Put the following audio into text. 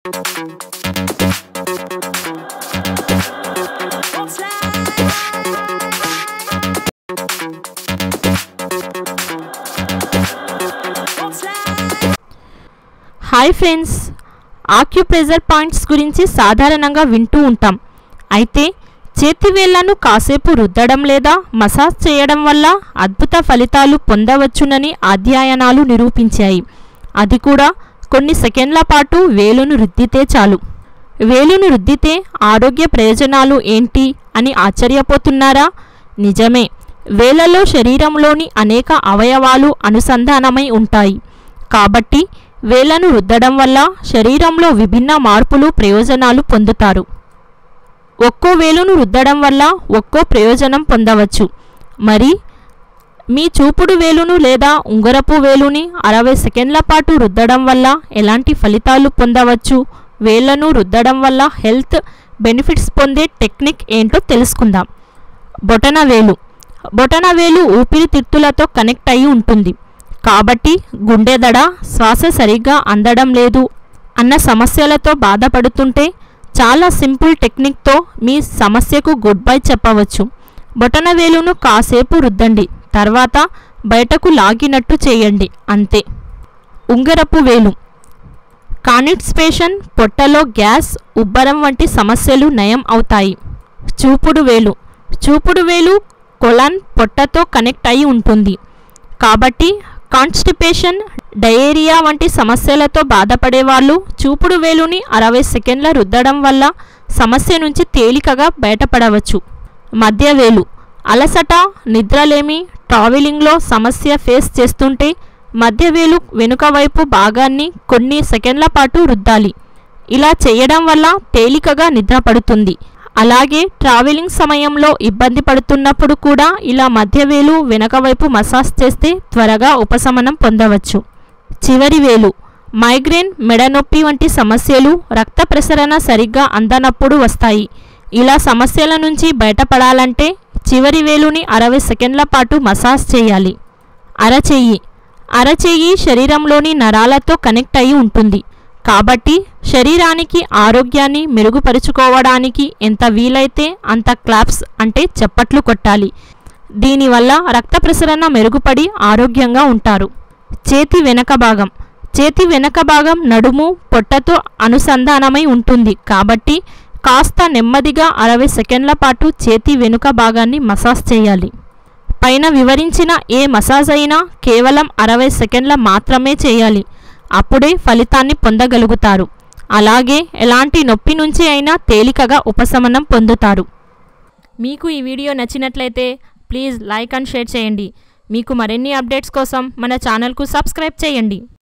hi friends acupressure points గురించి సాధారణంగా వింటూ ఉంటాం అయితే చేతివేళ్లను కాసేపు రుద్దడం లేదా మసాజ్ చేయడం వల్ల అద్భుత ఫలితాలు పొందవచ్చునని అధ్యయనాలు నిరూపించాయి అది కూడా కొన్ని సెకండ్ల పాటు వేలును రుద్దితే చాలు వేలును రుద్దితే ఆరోగ్య ప్రయోజనాలు ఏంటి అని ఆశ్చర్యపోతున్నారా నిజమే వేలలో శరీరంలోని అనేక అవయవాలు అనుసంధానమై ఉంటాయి కాబట్టి వేళ్లను రుద్దడం వల్ల శరీరంలో విభిన్న మార్పులు ప్రయోజనాలు పొందుతారు ఒక్కో వేలును రుద్దడం వల్ల ఒక్కో ప్రయోజనం పొందవచ్చు మరి మీ చూపుడు వేలును లేదా ఉంగరపు వేలుని అరవై సెకండ్ల పాటు రుద్దడం వల్ల ఎలాంటి ఫలితాలు పొందవచ్చు వేళ్లను రుద్దడం వల్ల హెల్త్ బెనిఫిట్స్ పొందే టెక్నిక్ ఏంటో తెలుసుకుందాం బొటన వేలు బొటన వేలు ఊపిరితిత్తులతో కనెక్ట్ అయి ఉంటుంది కాబట్టి గుండె దడ శ్వాస సరిగ్గా అందడం లేదు అన్న సమస్యలతో బాధపడుతుంటే చాలా సింపుల్ టెక్నిక్తో మీ సమస్యకు గుడ్ బై చెప్పవచ్చు బొటన వేలును కాసేపు రుద్దండి తర్వాత బయటకు లాగినట్టు చేయండి అంతే ఉంగరపు వేలు కానిట్స్పేషన్ పొట్టలో గ్యాస్ ఉబ్బరం వంటి సమస్యలు నయం అవుతాయి చూపుడు వేలు చూపుడు వేలు కొలన్ పొట్టతో కనెక్ట్ అయి ఉంటుంది కాబట్టి కాన్స్టిపేషన్ డయేరియా వంటి సమస్యలతో బాధపడే వాళ్ళు చూపుడు వేలుని అరవై సెకండ్ల రుద్దడం వల్ల సమస్య నుంచి తేలికగా బయటపడవచ్చు మధ్య వేలు అలసట నిద్రలేమి ట్రావెలింగ్లో సమస్య ఫేస్ చేస్తుంటే మధ్య వేలు వెనుక వైపు భాగాన్ని కొన్ని సెకండ్ల పాటు రుద్దాలి ఇలా చేయడం వల్ల తేలికగా నిద్ర పడుతుంది అలాగే ట్రావెలింగ్ సమయంలో ఇబ్బంది పడుతున్నప్పుడు కూడా ఇలా మధ్యవేలు వెనక వైపు మసాజ్ చేస్తే త్వరగా ఉపశమనం పొందవచ్చు చివరి వేలు మైగ్రేన్ మెడనొప్పి వంటి సమస్యలు రక్త ప్రసరణ సరిగ్గా అందనప్పుడు వస్తాయి ఇలా సమస్యల నుంచి బయటపడాలంటే చివరి వేలుని అరవై సెకండ్ల పాటు మసాజ్ చేయాలి అరచెయ్యి అరచెయ్యి శరీరంలోని నరాలతో కనెక్ట్ అయి ఉంటుంది కాబట్టి శరీరానికి ఆరోగ్యాన్ని మెరుగుపరుచుకోవడానికి ఎంత వీలైతే అంత క్లాప్స్ అంటే చప్పట్లు కొట్టాలి దీనివల్ల రక్త ప్రసరణ మెరుగుపడి ఆరోగ్యంగా ఉంటారు చేతి వెనక భాగం చేతి వెనక భాగం నడుము పొట్టతో అనుసంధానమై ఉంటుంది కాబట్టి కాస్త నెమ్మదిగా అరవై సెకండ్ల పాటు చేతి వెనుక భాగాన్ని మసాజ్ చేయాలి పైన వివరించిన ఏ మసాజ్ అయినా కేవలం అరవై సెకండ్ల మాత్రమే చేయాలి అప్పుడే ఫలితాన్ని పొందగలుగుతారు అలాగే ఎలాంటి నొప్పి నుంచి అయినా తేలికగా ఉపశమనం పొందుతారు మీకు ఈ వీడియో నచ్చినట్లయితే ప్లీజ్ లైక్ అండ్ షేర్ చేయండి మీకు మరిన్ని అప్డేట్స్ కోసం మన ఛానల్కు సబ్స్క్రైబ్ చేయండి